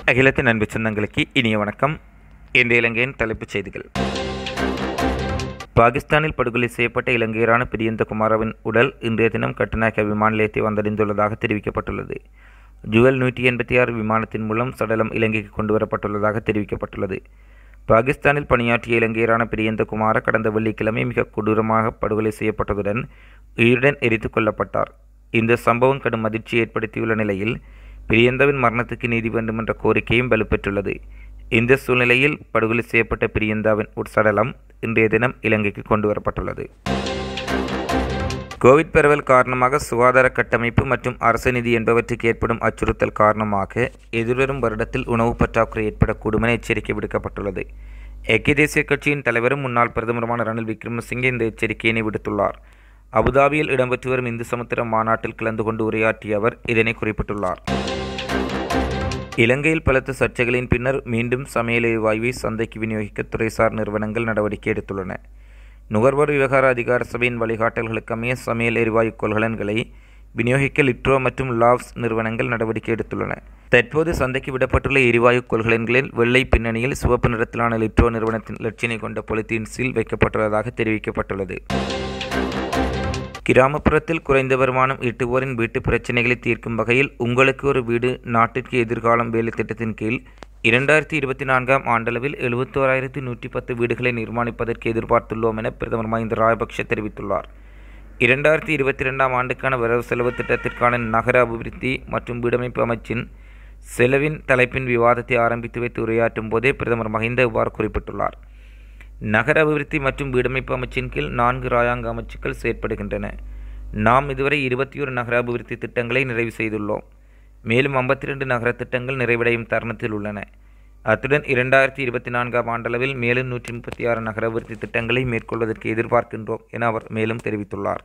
அகிலத்தின் அன்பு சொந்தங்களுக்கு இனிய வணக்கம் இன்றைய இலங்கையின் தலைப்புச் செய்திகள் பாகிஸ்தானில் படுகொலை செய்யப்பட்ட இலங்கையரான பிரியந்த குமாரவின் உடல் இன்றைய தினம் கட்டுநாயக்க விமான நிலையத்தை வந்தடைந்துள்ளதாக தெரிவிக்கப்பட்டுள்ளது ஜுவல் நூற்றி எண்பத்தி ஆறு விமானத்தின் மூலம் சடலம் இலங்கைக்கு கொண்டு வரப்பட்டுள்ளதாக தெரிவிக்கப்பட்டுள்ளது பாகிஸ்தானில் பணியாற்றிய இலங்கையரான பிரியந்த குமார கடந்த வெள்ளிக்கிழமை மிக கொடூரமாக படுகொலை செய்யப்பட்டதுடன் உயிருடன் எரித்து கொல்லப்பட்டார் இந்த சம்பவம் கடும் அதிர்ச்சியை ஏற்படுத்தியுள்ள நிலையில் பிரியந்தாவின் மரணத்துக்கு நீதி வேண்டும் என்ற கோரிக்கையும் வலுப்பெற்றுள்ளது இந்த சூழ்நிலையில் படுகொலை செய்யப்பட்ட பிரியந்தாவின் உட்சடலம் இன்றைய தினம் இலங்கைக்கு கொண்டு வரப்பட்டுள்ளது கோவிட் பரவல் காரணமாக சுகாதார கட்டமைப்பு மற்றும் அரசு நிதி என்பவற்றுக்கு ஏற்படும் அச்சுறுத்தல் காரணமாக எதிர்வரும் வருடத்தில் உணவு பற்றாக்குறை ஏற்படக்கூடும் என எச்சரிக்கை விடுக்கப்பட்டுள்ளது ஐக்கிய தேசிய கட்சியின் தலைவரும் முன்னாள் பிரதமருமான ரணில் விக்ரமசிங்கே இந்த எச்சரிக்கையினை விடுத்துள்ளார் அபுதாபியில் இடம்பெற்று வரும் இந்து சமுத்திர மாநாட்டில் கலந்து கொண்டு உரையாற்றிய அவர் இதனை குறிப்பிட்டுள்ளார் இலங்கையில் பலத்த சர்ச்சைகளின் பின்னர் மீண்டும் சமையல் எரிவாயுவை சந்தைக்கு விநியோகிக்க துறைசார் நிறுவனங்கள் நடவடிக்கை எடுத்துள்ளன நுகர்வோர் விவகார அதிகார சபையின் வழிகாட்டல்களுக்கு அமைய சமையல் எரிவாயு கொள்கலன்களை விநியோகிக்க லிட்ரோ மற்றும் லாவ்ஸ் நிறுவனங்கள் நடவடிக்கை எடுத்துள்ளன தற்போது சந்தைக்கு விடப்பட்டுள்ள எரிவாயு கொள்கலன்களில் வெள்ளை பின்னணியில் சிவப்பு நிறத்திலான லிட்ரோ நிறுவனத்தின் லட்சினை கொண்ட பொலித்தீன் சீல் வைக்கப்பட்டுள்ளதாக தெரிவிக்கப்பட்டுள்ளது கிராமப்புறத்தில் குறைந்த வருமானம் ஈட்டுவோரின் வீட்டு பிரச்சினைகளை தீர்க்கும் வகையில் உங்களுக்கு ஒரு வீடு நாட்டிற்கு எதிர்காலம் வேலை திட்டத்தின் கீழ் இரண்டாயிரத்தி இருபத்தி நான்காம் ஆண்டளவில் எழுபத்தோராயிரத்தி நூற்றி பத்து வீடுகளை நிர்மாணிப்பதற்கு எதிர்பார்த்துள்ளோம் என பிரதமர் மஹிந்த ராஜபக்ஷ தெரிவித்துள்ளார் இரண்டாயிரத்தி இருபத்தி ரெண்டாம் ஆண்டுக்கான வரவு செலவு திட்டத்திற்கான நகர அபிவிருத்தி மற்றும் வீடமைப்பு அமைச்சின் செலவின் தலைப்பின் விவாதத்தை ஆரம்பித்து வைத்து உரையாற்றும் போதே பிரதமர் மஹிந்த இவ்வாறு குறிப்பிட்டுள்ளார் நகர அபிவிருத்தி மற்றும் வீடமைப்பு அமைச்சின் கீழ் நான்கு ராயாங்க அமைச்சுக்கள் செயற்படுகின்றன நாம் இதுவரை இருபத்தி ஒரு நகர அபிவிருத்தி திட்டங்களை நிறைவு செய்துள்ளோம் மேலும் ஐம்பத்தி ரெண்டு நகர திட்டங்கள் நிறைவடையும் தருணத்தில் உள்ளன அத்துடன் இரண்டாயிரத்தி இருபத்தி நான்காம் ஆண்டளவில் மேலும் நூற்றி முப்பத்தி ஆறு நகர அபிவிருத்தி திட்டங்களை மேற்கொள்வதற்கு எதிர்பார்க்கின்றோம் என அவர் மேலும் தெரிவித்துள்ளார்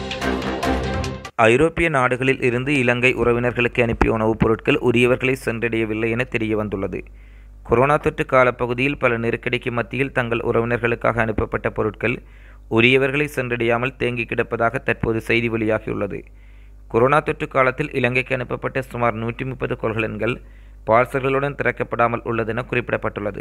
ஐரோப்பிய நாடுகளில் இருந்து இலங்கை உறவினர்களுக்கு அனுப்பிய உணவுப் பொருட்கள் உரியவர்களை சென்றடையவில்லை என தெரிய வந்துள்ளது கொரோனா தொற்று காலப்பகுதியில் பல நெருக்கடிக்கு மத்தியில் தங்கள் உறவினர்களுக்காக அனுப்பப்பட்ட பொருட்கள் உரியவர்களை சென்றடையாமல் தேங்கி கிடப்பதாக தற்போது செய்தி வெளியாகியுள்ளது கொரோனா தொற்று காலத்தில் இலங்கைக்கு அனுப்பப்பட்ட சுமார் நூற்றி முப்பது கொள்கலன்கள் பார்சல்களுடன் திறக்கப்படாமல் உள்ளதென குறிப்பிடப்பட்டுள்ளது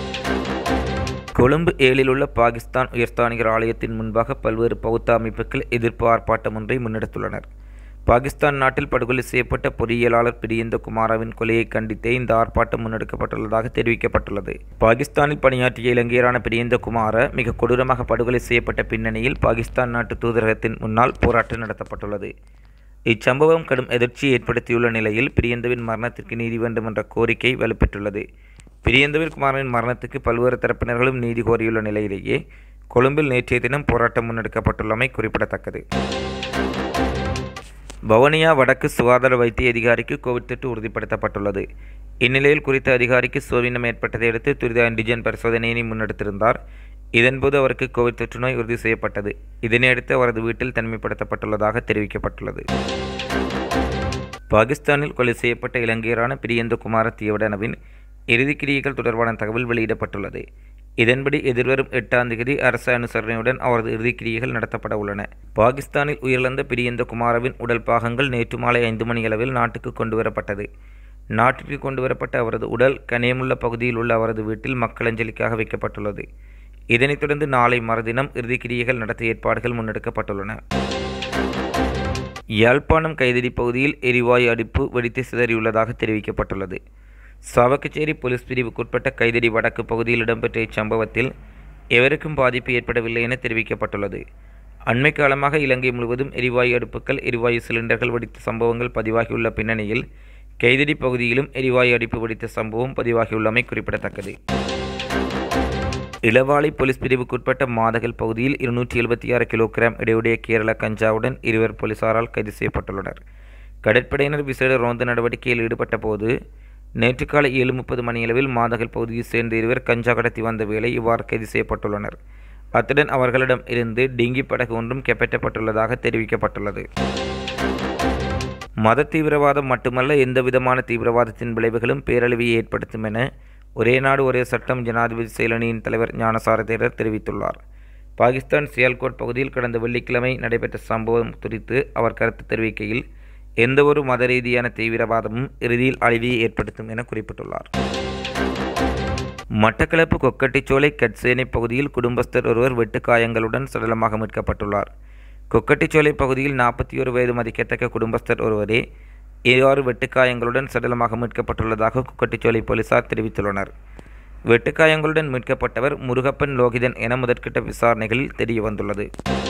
கொழும்பு ஏழில் உள்ள பாகிஸ்தான் உயர்ஸ்தானிகர் ஆலயத்தின் முன்பாக பல்வேறு பௌத்த அமைப்புகள் எதிர்ப்பு ஆர்ப்பாட்டம் ஒன்றை முன்னெடுத்துள்ளனர் பாகிஸ்தான் நாட்டில் படுகொலை செய்யப்பட்ட பொறியியலாளர் பிரியந்த குமாராவின் கொலையை கண்டித்தே இந்த ஆர்ப்பாட்டம் முன்னெடுக்கப்பட்டுள்ளதாக தெரிவிக்கப்பட்டுள்ளது பாகிஸ்தானில் பணியாற்றிய இலங்கையரான பிரியந்த குமார மிக கொடூரமாக படுகொலை செய்யப்பட்ட பின்னணியில் பாகிஸ்தான் நாட்டு தூதரகத்தின் முன்னால் போராட்டம் நடத்தப்பட்டுள்ளது இச்சம்பவம் கடும் எதிர்ச்சியை ஏற்படுத்தியுள்ள நிலையில் பிரியந்தவின் மரணத்திற்கு நீதி வேண்டும் என்ற கோரிக்கை வலுப்பெற்றுள்ளது பிரியந்தவின் குமாரின் மரணத்துக்கு பல்வேறு தரப்பினர்களும் நீதி கோரியுள்ள நிலையிலேயே கொழும்பில் நேற்றைய தினம் போராட்டம் முன்னெடுக்கப்பட்டுள்ளமை குறிப்பிடத்தக்கது வவுனியா வடக்கு சுகாதார வைத்திய அதிகாரிக்கு கோவிட் தொற்று உறுதிப்படுத்தப்பட்டுள்ளது இந்நிலையில் குறித்த அதிகாரிக்கு சோவினம் ஏற்பட்டதை அடுத்து துரித ஆன்டிஜென் பரிசோதனையினை முன்னெடுத்திருந்தார் இதன்போது அவருக்கு கோவிட் தொற்று நோய் உறுதி செய்யப்பட்டது இதனையடுத்து அவரது வீட்டில் தனிமைப்படுத்தப்பட்டுள்ளதாக தெரிவிக்கப்பட்டுள்ளது பாகிஸ்தானில் கொலை செய்யப்பட்ட இலங்கையரான பிரியந்த குமார தியவடனவின் இறுதிக்கிரியைகள் தொடர்பான தகவல் வெளியிடப்பட்டுள்ளது இதன்படி எதிர்வரும் எட்டாம் தேதி அரசு அனுசரணையுடன் அவரது இறுதிக்கிரியைகள் நடத்தப்பட உள்ளன பாகிஸ்தானில் உயிரிழந்த பிரியந்த குமாரவின் உடல் பாகங்கள் நேற்று மாலை ஐந்து மணியளவில் நாட்டுக்கு கொண்டுவரப்பட்டது நாட்டிற்கு கொண்டுவரப்பட்ட அவரது உடல் கனியமுள்ள பகுதியில் உள்ள அவரது வீட்டில் மக்களஞ்சலிக்காக வைக்கப்பட்டுள்ளது இதனைத் தொடர்ந்து நாளை மறுதினம் இறுதிக்கிரியைகள் நடத்த ஏற்பாடுகள் முன்னெடுக்கப்பட்டுள்ளன யாழ்ப்பாணம் கைதடி பகுதியில் எரிவாயு அடுப்பு வெடித்து சிதறியுள்ளதாக தெரிவிக்கப்பட்டுள்ளது சாவக்கச்சேரி போலீஸ் பிரிவுக்குட்பட்ட கைதடி வடக்கு பகுதியில் இடம்பெற்ற இச்சம்பவத்தில் எவருக்கும் பாதிப்பு ஏற்படவில்லை என தெரிவிக்கப்பட்டுள்ளது அண்மை காலமாக இலங்கை முழுவதும் எரிவாயு அடுப்புகள் எரிவாயு சிலிண்டர்கள் வெடித்த சம்பவங்கள் பதிவாகியுள்ள பின்னணியில் கைதடி பகுதியிலும் எரிவாயு அடுப்பு வெடித்த சம்பவம் பதிவாகியுள்ளமை குறிப்பிடத்தக்கது இளவாலை போலீஸ் பிரிவுக்குட்பட்ட மாதகல் பகுதியில் இருநூற்றி எழுபத்தி ஆறு கிலோகிராம் இடையுடைய கேரள கஞ்சாவுடன் இருவர் போலீசாரால் கைது செய்யப்பட்டுள்ளனர் கடற்படையினர் விசேட ரோந்து நடவடிக்கையில் ஈடுபட்ட போது நேற்று காலை ஏழு முப்பது மணியளவில் மாதகல் பகுதியைச் சேர்ந்த இருவர் கஞ்சா கடத்தி வந்த வேளை இவ்வாறு கைது செய்யப்பட்டுள்ளனர் அத்துடன் அவர்களிடம் இருந்து டிங்கி படகு ஒன்றும் கைப்பற்றப்பட்டுள்ளதாக தெரிவிக்கப்பட்டுள்ளது மத தீவிரவாதம் மட்டுமல்ல எந்தவிதமான தீவிரவாதத்தின் விளைவுகளும் பேரழிவை ஏற்படுத்தும் என ஒரே நாடு ஒரே சட்டம் ஜனாதிபதி செயலணியின் தலைவர் ஞானசார தேரர் தெரிவித்துள்ளார் பாகிஸ்தான் சியால்கோட் பகுதியில் கடந்த வெள்ளிக்கிழமை நடைபெற்ற சம்பவம் குறித்து அவர் கருத்து தெரிவிக்கையில் எந்தவொரு மத ரீதியான தீவிரவாதமும் இறுதியில் அழிவை ஏற்படுத்தும் என குறிப்பிட்டுள்ளார் மட்டக்களப்பு கொக்கட்டிச்சோலை கட்சேனை பகுதியில் குடும்பஸ்தர் ஒருவர் வெட்டுக்காயங்களுடன் சடலமாக மீட்கப்பட்டுள்ளார் கொக்கட்டிச்சோலை பகுதியில் நாற்பத்தி ஒரு வயது மதிக்கத்தக்க குடும்பஸ்தர் ஒருவரே இவ்வாறு வெட்டுக்காயங்களுடன் சடலமாக மீட்கப்பட்டுள்ளதாக கொக்கட்டிச்சோலை போலீசார் தெரிவித்துள்ளனர் வெட்டுக்காயங்களுடன் மீட்கப்பட்டவர் முருகப்பன் லோகிதன் என முதற்கட்ட விசாரணைகளில் தெரிய வந்துள்ளது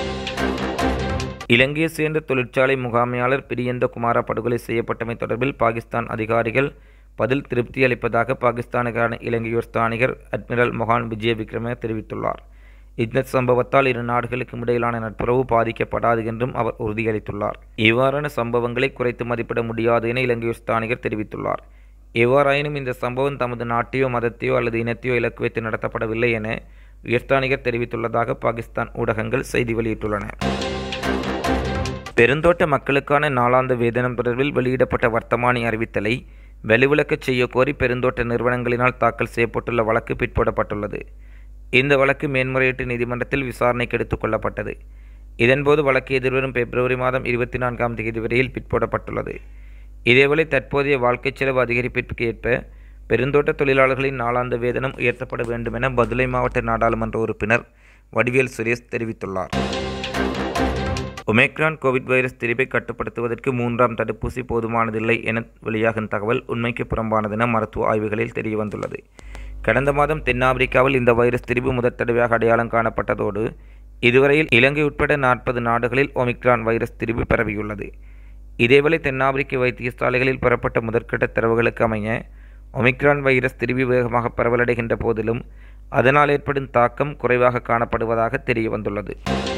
இலங்கையை சேர்ந்த தொழிற்சாலை முகாமையாளர் பிரியந்த குமாரா படுகொலை செய்யப்பட்டமை தொடர்பில் பாகிஸ்தான் அதிகாரிகள் பதில் திருப்தி அளிப்பதாக பாகிஸ்தானுக்கான இலங்கையோர் ஸ்தானிகர் அட்மிரல் மொஹான் விஜய விக்ரம தெரிவித்துள்ளார் இந்த சம்பவத்தால் இரு நாடுகளுக்கும் இடையிலான நட்புறவு பாதிக்கப்படாது என்றும் அவர் உறுதியளித்துள்ளார் இவ்வாறான சம்பவங்களை குறைத்து மதிப்பிட முடியாது என இலங்கையோர் ஸ்தானிகர் தெரிவித்துள்ளார் எவ்வாறாயினும் இந்த சம்பவம் தமது நாட்டையோ மதத்தையோ அல்லது இனத்தையோ இலக்கு வைத்து நடத்தப்படவில்லை என உயர்ஸ்தானிகர் தெரிவித்துள்ளதாக பாகிஸ்தான் ஊடகங்கள் செய்தி வெளியிட்டுள்ளன பெருந்தோட்ட மக்களுக்கான நாளாந்த வேதனம் தொடர்பில் வெளியிடப்பட்ட வர்த்தமானி அறிவித்தலை வெளிவிளக்கச் செய்ய கோரி பெருந்தோட்ட நிறுவனங்களினால் தாக்கல் செய்யப்பட்டுள்ள வழக்கு பிற்போடப்பட்டுள்ளது இந்த வழக்கு மேன்முறையீட்டு நீதிமன்றத்தில் விசாரணைக்கு எடுத்துக் கொள்ளப்பட்டது இதன்போது வழக்கு எதிர்வரும் பிப்ரவரி மாதம் இருபத்தி நான்காம் தேதி வரையில் பிற்போடப்பட்டுள்ளது இதேவேளை தற்போதைய வாழ்க்கை செலவு அதிகரிப்பிற்கு ஏற்ப பெருந்தோட்ட தொழிலாளர்களின் நாளாந்த வேதனம் உயர்த்தப்பட வேண்டும் என பதுளை மாவட்ட நாடாளுமன்ற உறுப்பினர் வடிவேல் சுரேஷ் தெரிவித்துள்ளார் ஒமேக்ரான் கோவிட் வைரஸ் திரிபை கட்டுப்படுத்துவதற்கு மூன்றாம் தடுப்பூசி போதுமானதில்லை என வெளியாகும் தகவல் உண்மைக்கு புறம்பானதென மருத்துவ ஆய்வுகளில் தெரியவந்துள்ளது கடந்த மாதம் தென்னாப்பிரிக்காவில் இந்த வைரஸ் திரிபு முதற் தடவையாக அடையாளம் காணப்பட்டதோடு இதுவரையில் இலங்கை உட்பட நாற்பது நாடுகளில் ஒமிக்ரான் வைரஸ் திரிபு பரவியுள்ளது இதேவேளை தென்னாப்பிரிக்க வைத்தியசாலைகளில் பெறப்பட்ட முதற்கட்ட தரவுகளுக்கு அமைய ஒமிக்ரான் வைரஸ் திரிபு வேகமாக பரவலடைகின்ற போதிலும் அதனால் ஏற்படும் தாக்கம் குறைவாக காணப்படுவதாக தெரிய வந்துள்ளது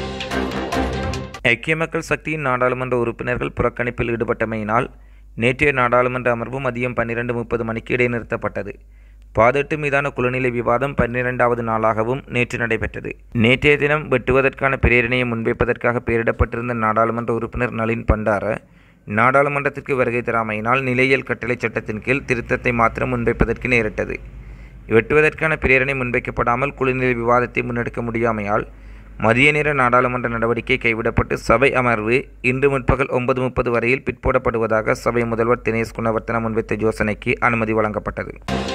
ஐக்கிய மக்கள் சக்தியின் நாடாளுமன்ற உறுப்பினர்கள் புறக்கணிப்பில் ஈடுபட்டமையினால் நேற்றைய நாடாளுமன்ற அமர்வு மதியம் பன்னிரண்டு முப்பது மணிக்கு இடைநிறுத்தப்பட்டது பாதெட்டு மீதான குழுநிலை விவாதம் பன்னிரெண்டாவது நாளாகவும் நேற்று நடைபெற்றது நேற்றைய தினம் வெட்டுவதற்கான பிரேரணையை முன்வைப்பதற்காக பெயரிடப்பட்டிருந்த நாடாளுமன்ற உறுப்பினர் நளின் பண்டார நாடாளுமன்றத்திற்கு வருகை தராமையினால் நிலையியல் கட்டளை சட்டத்தின் கீழ் திருத்தத்தை மாத்திரம் முன்வைப்பதற்கு நேரிட்டது வெட்டுவதற்கான பிரேரணை முன்வைக்கப்படாமல் குழுநிலை விவாதத்தை முன்னெடுக்க முடியாமையால் மதிய நேர நாடாளுமன்ற நடவடிக்கை கைவிடப்பட்டு சபை அமர்வு இன்று முற்பகல் ஒன்பது முப்பது வரையில் பிற்போடப்படுவதாக சபை முதல்வர் தினேஷ் குணவர்த்தன முன்வைத்த யோசனைக்கு அனுமதி வழங்கப்பட்டது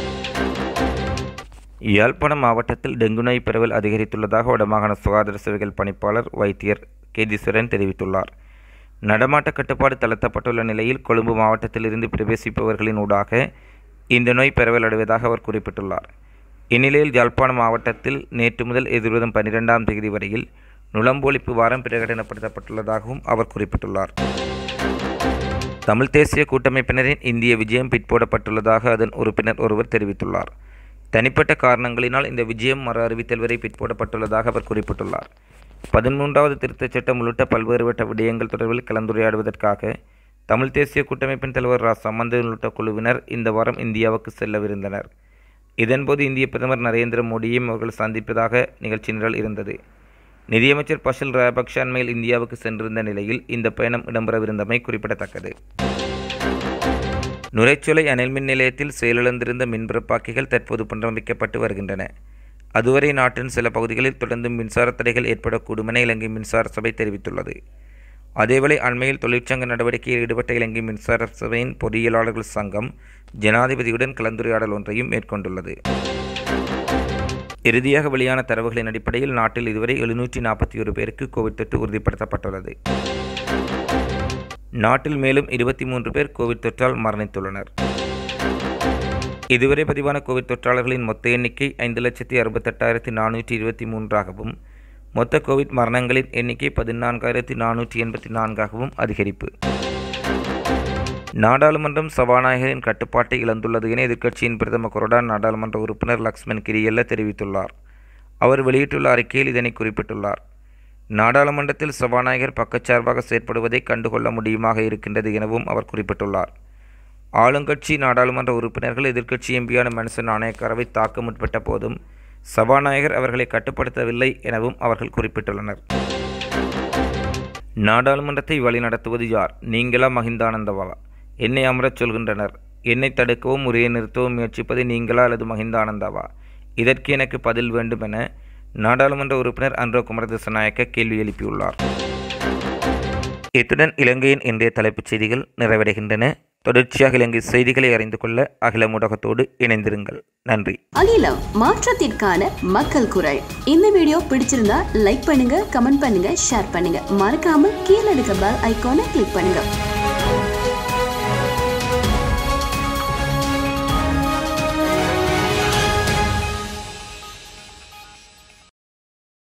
யாழ்ப்பாணம் மாவட்டத்தில் டெங்கு நோய் பரவல் அதிகரித்துள்ளதாக வடமாகாண சுகாதார சேவைகள் பணிப்பாளர் வைத்தியர் கேதீஸ்வரன் தெரிவித்துள்ளார் நடமாட்ட கட்டுப்பாடு தளர்த்தப்பட்டுள்ள நிலையில் கொழும்பு மாவட்டத்திலிருந்து பிரவேசிப்பவர்களின் ஊடாக இந்த நோய் பரவல் அடைவதாக அவர் குறிப்பிட்டுள்ளார் இந்நிலையில் யாழ்ப்பாணம் மாவட்டத்தில் நேற்று முதல் எதிர்வரும் பனிரெண்டாம் தேதி வரையில் நுளம்பொழிப்பு வாரம் பிரகடனப்படுத்தப்பட்டுள்ளதாகவும் அவர் குறிப்பிட்டுள்ளார் தமிழ் தேசிய கூட்டமைப்பினரின் இந்திய விஜயம் பிற்போடப்பட்டுள்ளதாக அதன் உறுப்பினர் ஒருவர் தெரிவித்துள்ளார் தனிப்பட்ட காரணங்களினால் இந்த விஜயம் மறு அறிவித்தல் வரை பிற்போடப்பட்டுள்ளதாக அவர் குறிப்பிட்டுள்ளார் பதிமூன்றாவது திருத்தச் சட்டம் உள்ளிட்ட பல்வேறுபட்ட விடயங்கள் தொடர்பில் கலந்துரையாடுவதற்காக தமிழ் தேசிய கூட்டமைப்பின் தலைவர் ரா சம்பந்தன் உள்ளிட்ட குழுவினர் இந்த வாரம் இந்தியாவுக்கு செல்லவிருந்தனர் இதன்போது இந்திய பிரதமர் நரேந்திர மோடியையும் அவர்கள் சந்திப்பதாக நிகழ்ச்சி நிரல் இருந்தது நிதியமைச்சர் பஷல் ராஜபக்ஷ அண்மையில் இந்தியாவுக்கு சென்றிருந்த நிலையில் இந்த பயணம் இடம்பெறவிருந்தமை குறிப்பிடத்தக்கது நுரைச்சோலை அனல் மின் நிலையத்தில் செயலிழந்திருந்த மின்பிறப்பாக்கிகள் தற்போது புனரமைக்கப்பட்டு வருகின்றன அதுவரை நாட்டின் சில பகுதிகளில் தொடர்ந்து மின்சார தடைகள் ஏற்படக்கூடும் என இலங்கை மின்சார சபை தெரிவித்துள்ளது அதேவேளை அண்மையில் தொழிற்சங்க நடவடிக்கையில் ஈடுபட்ட இலங்கை மின்சார சபையின் பொறியியலாளர்கள் சங்கம் ஜனாதிபதியுடன் கலந்துரையாடல் ஒன்றையும் மேற்கொண்டுள்ளது இறுதியாக வெளியான தரவுகளின் அடிப்படையில் நாட்டில் இதுவரை எழுநூற்றி நாற்பத்தி ஒரு பேருக்கு கோவிட் தொற்று உறுதிப்படுத்தப்பட்டுள்ளது நாட்டில் மேலும் இருபத்தி மூன்று பேர் கோவிட் தொற்றால் மரணித்துள்ளனர் இதுவரை பதிவான கோவிட் தொற்றாளர்களின் மொத்த எண்ணிக்கை ஐந்து லட்சத்தி அறுபத்தெட்டாயிரத்தி நானூற்றி இருபத்தி மூன்றாகவும் மொத்த கோவிட் மரணங்களின் எண்ணிக்கை பதினான்காயிரத்தி நானூற்றி எண்பத்தி நான்காகவும் அதிகரிப்பு நாடாளுமன்றம் சபாநாயகரின் கட்டுப்பாட்டை இழந்துள்ளது என எதிர்க்கட்சியின் பிரதம கொறடா நாடாளுமன்ற உறுப்பினர் லக்ஷ்மன் கிரியல்ல தெரிவித்துள்ளார் அவர் வெளியிட்டுள்ள அறிக்கையில் இதனை குறிப்பிட்டுள்ளார் நாடாளுமன்றத்தில் சபாநாயகர் பக்கச்சார்பாக செயற்படுவதை கண்டுகொள்ள முடியுமாக இருக்கின்றது எனவும் அவர் குறிப்பிட்டுள்ளார் ஆளுங்கட்சி நாடாளுமன்ற உறுப்பினர்கள் எதிர்க்கட்சி எம்பியான மனுசன் நாணயக்காரவை தாக்க முற்பட்ட போதும் சபாநாயகர் அவர்களை கட்டுப்படுத்தவில்லை எனவும் அவர்கள் குறிப்பிட்டுள்ளனர் நாடாளுமன்றத்தை வழிநடத்துவது யார் நீங்களா மஹிந்தானந்தவா என்னை அமரச் சொல்கின்றனர் என்னை தடுக்கவும் உரையை நிறுத்தவும் முயற்சிப்பது நீங்களா அல்லது மஹிந்தானந்தாவா இதற்கு எனக்கு பதில் வேண்டும் என நாடாளுமன்ற உறுப்பினர் அன்றோ குமர திசநாயக்க கேள்வி எழுப்பியுள்ளார் இத்துடன் இலங்கையின் இன்றைய தலைப்புச் செய்திகள் நிறைவடைகின்றன தொடர்ச்சியாக இலங்கை செய்திகளை அறிந்து கொள்ள அகில ஊடகத்தோடு இணைந்திருங்கள் நன்றி அகிலம் மாற்றத்திற்கான மக்கள் குரல் இந்த வீடியோ பிடிச்சிருந்தா லைக் பண்ணுங்க கமெண்ட் பண்ணுங்க ஷேர் பண்ணுங்க மறக்காம கீழே இருக்க பெல் ஐகானை கிளிக் பண்ணுங்க